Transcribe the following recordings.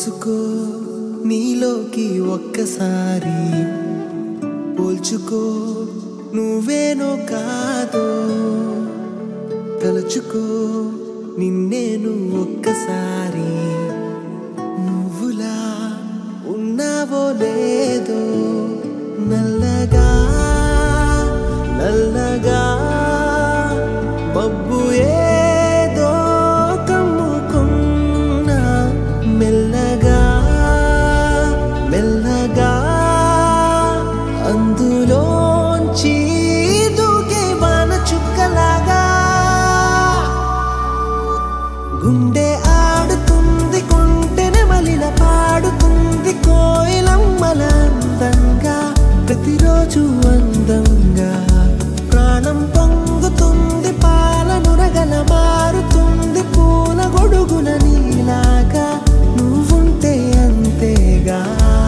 తోసుకో నీలోకి ఒక్కసారి పోల్చుకో నువ్వేనో కాదో తలుచుకో నిన్నేను ఒక్కసారి నువ్వులా ఉన్నావో లేదో నల్లగా నల్లగా మబ్బు ఏదో కమ్ముకున్నా మెల్లగా మెల్లగా అందులోంచి దూకే వాన చుక్కలాగా గుండె ఆడుతుంది గుండెని మలిన పాడుతుంది కోయిలమ్మల అందంగా ప్రతిరోజు అందంగా ప్రాణం పొంగుతుంది పాలనురగల మారుతుంది పూల గొడుగుల నీలాగా నువ్వుంటే అంతేగా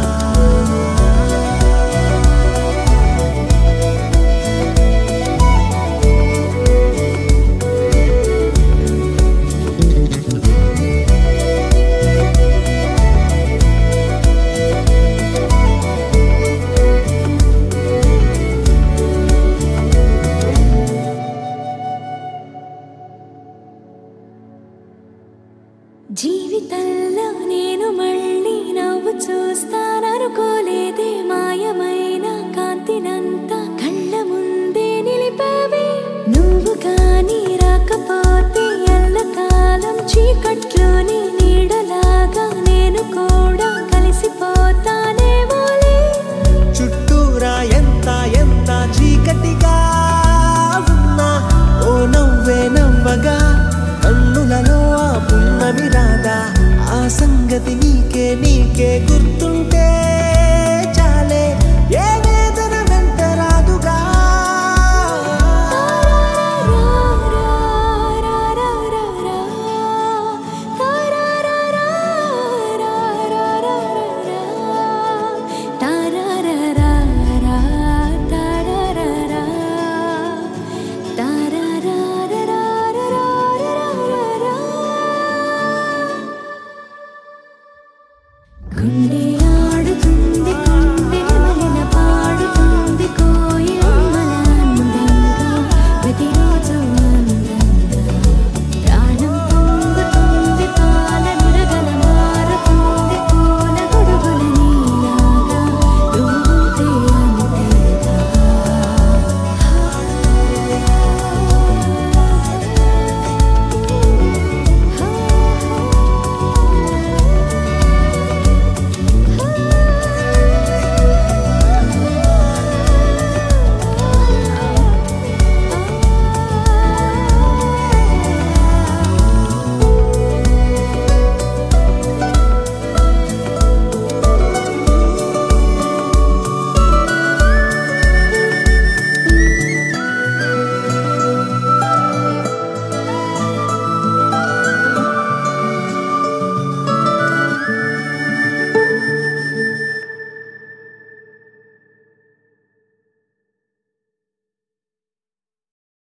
జీవితంలో నేను మళ్ళీ నవ్వు చూస్తాననుకోలేదే మాయమైన కాంతినంతా కళ్ళ ముందే నిలిపావే నువ్వు కానీ రాకపోతే ఎల్లకాలం చీకట్లోనే